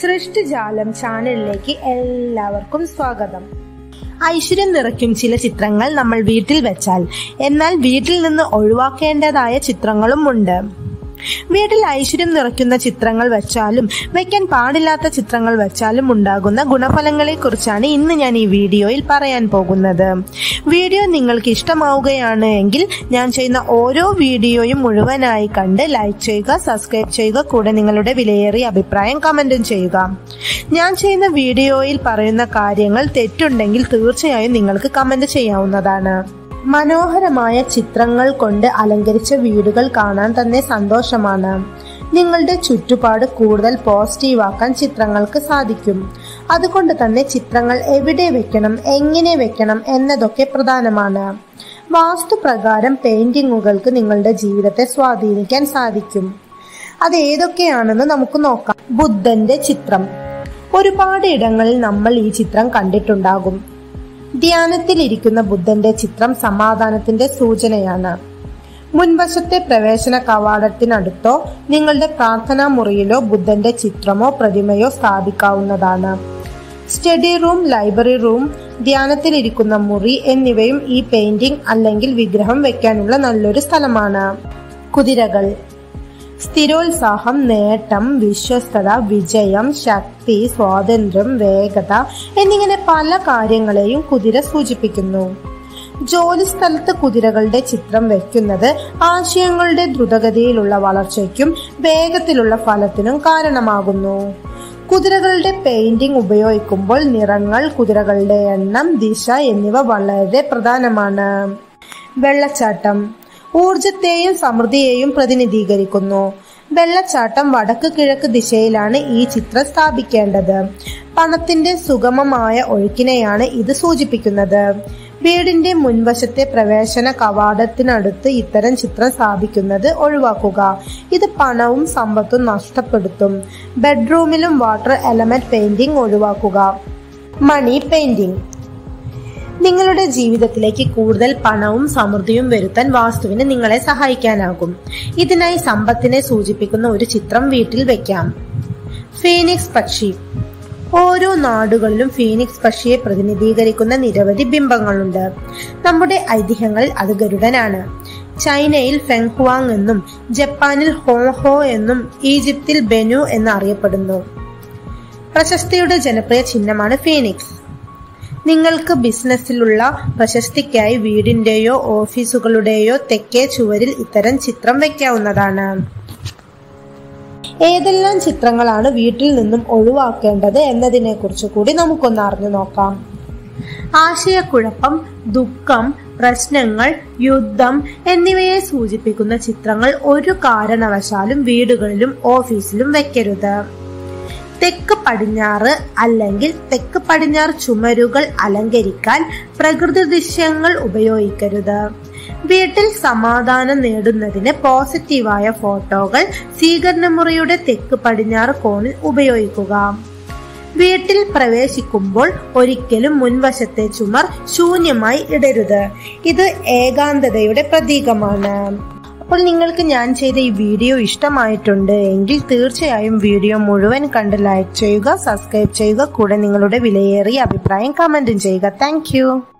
സൃഷ്ടിജാലം ചാനലിലേക്ക് എല്ലാവർക്കും സ്വാഗതം ഐശ്വര്യം നിറയ്ക്കും ചില ചിത്രങ്ങൾ നമ്മൾ വീട്ടിൽ വെച്ചാൽ എന്നാൽ വീട്ടിൽ നിന്ന് ഒഴിവാക്കേണ്ടതായ ചിത്രങ്ങളും ഉണ്ട് വീട്ടിൽ ഐശ്വര്യം നിറയ്ക്കുന്ന ചിത്രങ്ങൾ വെച്ചാലും വെക്കാൻ പാടില്ലാത്ത ചിത്രങ്ങൾ വെച്ചാലും ഉണ്ടാകുന്ന ഗുണഫലങ്ങളെ കുറിച്ചാണ് ഇന്ന് ഞാൻ ഈ വീഡിയോയിൽ പറയാൻ പോകുന്നത് വീഡിയോ നിങ്ങൾക്ക് ഇഷ്ടമാവുകയാണ് എങ്കിൽ ഞാൻ ചെയ്യുന്ന ഓരോ വീഡിയോയും മുഴുവനായി കണ്ട് ലൈക്ക് ചെയ്യുക സബ്സ്ക്രൈബ് ചെയ്യുക കൂടെ നിങ്ങളുടെ വിലയേറിയ അഭിപ്രായം കമന്റും ചെയ്യുക ഞാൻ ചെയ്യുന്ന വീഡിയോയിൽ പറയുന്ന കാര്യങ്ങൾ തെറ്റുണ്ടെങ്കിൽ തീർച്ചയായും നിങ്ങൾക്ക് കമന്റ് ചെയ്യാവുന്നതാണ് മനോഹരമായ ചിത്രങ്ങൾ കൊണ്ട് അലങ്കരിച്ച വീടുകൾ കാണാൻ തന്നെ സന്തോഷമാണ് നിങ്ങളുടെ ചുറ്റുപാട് കൂടുതൽ പോസിറ്റീവാക്കാൻ ചിത്രങ്ങൾക്ക് സാധിക്കും അതുകൊണ്ട് തന്നെ ചിത്രങ്ങൾ എവിടെ വെക്കണം എങ്ങനെ വെക്കണം എന്നതൊക്കെ പ്രധാനമാണ് വാസ്തുപ്രകാരം പെയിന്റിങ്ങുകൾക്ക് നിങ്ങളുടെ ജീവിതത്തെ സ്വാധീനിക്കാൻ സാധിക്കും അത് ഏതൊക്കെയാണെന്ന് നമുക്ക് നോക്കാം ബുദ്ധന്റെ ചിത്രം ഒരുപാട് ഇടങ്ങളിൽ നമ്മൾ ഈ ചിത്രം കണ്ടിട്ടുണ്ടാകും ധ്യാനത്തിലിരിക്കുന്ന ബുദ്ധന്റെ ചിത്രം സമാധാനത്തിന്റെ സൂചനയാണ് മുൻവശത്തെ പ്രവേശന കവാടത്തിനടുത്തോ നിങ്ങളുടെ പ്രാർത്ഥനാ മുറിയിലോ ബുദ്ധന്റെ ചിത്രമോ പ്രതിമയോ സ്ഥാപിക്കാവുന്നതാണ് സ്റ്റഡി റൂം ലൈബ്രറി റൂം ധ്യാനത്തിലിരിക്കുന്ന മുറി എന്നിവയും ഈ പെയിന്റിംഗ് അല്ലെങ്കിൽ വിഗ്രഹം വെക്കാനുള്ള നല്ലൊരു സ്ഥലമാണ് കുതിരകൾ സ്ഥിരോത്സാഹം നേട്ടം വിശ്വസ്തത വിജയം ശക്തി സ്വാതന്ത്ര്യം വേഗത എന്നിങ്ങനെ പല കാര്യങ്ങളെയും കുതിര സൂചിപ്പിക്കുന്നു ജോലി സ്ഥലത്ത് കുതിരകളുടെ ചിത്രം വെക്കുന്നത് ആശയങ്ങളുടെ ദ്രുതഗതിയിലുള്ള വളർച്ചയ്ക്കും വേഗത്തിലുള്ള ഫലത്തിനും കാരണമാകുന്നു കുതിരകളുടെ പെയിന്റിംഗ് ഉപയോഗിക്കുമ്പോൾ നിറങ്ങൾ കുതിരകളുടെ എണ്ണം ദിശ എന്നിവ വളരെ പ്രധാനമാണ് വെള്ളച്ചാട്ടം ഊർജത്തെയും സമൃദ്ധിയെയും പ്രതിനിധീകരിക്കുന്നു വെള്ളച്ചാട്ടം വടക്ക് കിഴക്ക് ദിശയിലാണ് ഈ ചിത്രം സ്ഥാപിക്കേണ്ടത് പണത്തിന്റെ സുഗമമായ ഒഴുക്കിനെയാണ് ഇത് സൂചിപ്പിക്കുന്നത് വീടിന്റെ മുൻവശത്തെ പ്രവേശന കവാടത്തിനടുത്ത് ഇത്തരം ചിത്രം സ്ഥാപിക്കുന്നത് ഒഴിവാക്കുക ഇത് പണവും സമ്പത്തും നഷ്ടപ്പെടുത്തും ബെഡ്റൂമിലും വാട്ടർ എലമെന്റ് പെയിന്റിംഗ് ഒഴിവാക്കുക മണി പെയിന്റിംഗ് നിങ്ങളുടെ ജീവിതത്തിലേക്ക് കൂടുതൽ പണവും സമൃദ്ധിയും വരുത്താൻ വാസ്തുവിന് നിങ്ങളെ സഹായിക്കാനാകും ഇതിനായി സമ്പത്തിനെ സൂചിപ്പിക്കുന്ന ഒരു ചിത്രം വീട്ടിൽ വെക്കാം ഫീനിക്സ് പക്ഷി ഓരോ നാടുകളിലും ഫീനിക്സ് പക്ഷിയെ പ്രതിനിധീകരിക്കുന്ന നിരവധി ബിംബങ്ങളുണ്ട് നമ്മുടെ ഐതിഹ്യങ്ങളിൽ അത് ഗരുഡനാണ് ചൈനയിൽ ഫെങ്ഹുവാങ് എന്നും ജപ്പാനിൽ ഹോഹോ എന്നും ഈജിപ്തിൽ ബെനു എന്ന് അറിയപ്പെടുന്നു പ്രശസ്തിയുടെ ജനപ്രിയ ചിഹ്നമാണ് ഫീനിക്സ് നിങ്ങൾക്ക് ബിസിനസ്സിലുള്ള പ്രശസ്തിക്കായി വീടിന്റെയോ ഓഫീസുകളുടെയോ തെക്കേ ചുവരിൽ ഇത്തരം ചിത്രം വെക്കാവുന്നതാണ് ഏതെല്ലാം ചിത്രങ്ങളാണ് വീട്ടിൽ നിന്നും ഒഴിവാക്കേണ്ടത് എന്നതിനെ കുറിച്ച് കൂടി നമുക്കൊന്ന് അറിഞ്ഞു നോക്കാം ആശയക്കുഴപ്പം ദുഃഖം പ്രശ്നങ്ങൾ യുദ്ധം എന്നിവയെ സൂചിപ്പിക്കുന്ന ചിത്രങ്ങൾ ഒരു കാരണവശാലും വീടുകളിലും ഓഫീസിലും വെക്കരുത് തെക്ക് പടിഞ്ഞാറ് അല്ലെങ്കിൽ തെക്ക് പടിഞ്ഞാറ് ചുമരുകൾ അലങ്കരിക്കാൻ പ്രകൃതി ദൃശ്യങ്ങൾ ഉപയോഗിക്കരുത് വീട്ടിൽ സമാധാനം നേടുന്നതിന് പോസിറ്റീവായ ഫോട്ടോകൾ സ്വീകരണമുറിയുടെ തെക്ക് പടിഞ്ഞാറ് കോണിൽ ഉപയോഗിക്കുക വീട്ടിൽ പ്രവേശിക്കുമ്പോൾ ഒരിക്കലും മുൻവശത്തെ ചുമർ ശൂന്യമായി ഇടരുത് ഇത് ഏകാന്തതയുടെ പ്രതീകമാണ് അപ്പോൾ നിങ്ങൾക്ക് ഞാൻ ചെയ്ത ഈ വീഡിയോ ഇഷ്ടമായിട്ടുണ്ട് എങ്കിൽ തീർച്ചയായും വീഡിയോ മുഴുവൻ കണ്ട് ലൈക്ക് ചെയ്യുക സബ്സ്ക്രൈബ് ചെയ്യുക കൂടെ നിങ്ങളുടെ വിലയേറിയ അഭിപ്രായം കമന്റും ചെയ്യുക താങ്ക്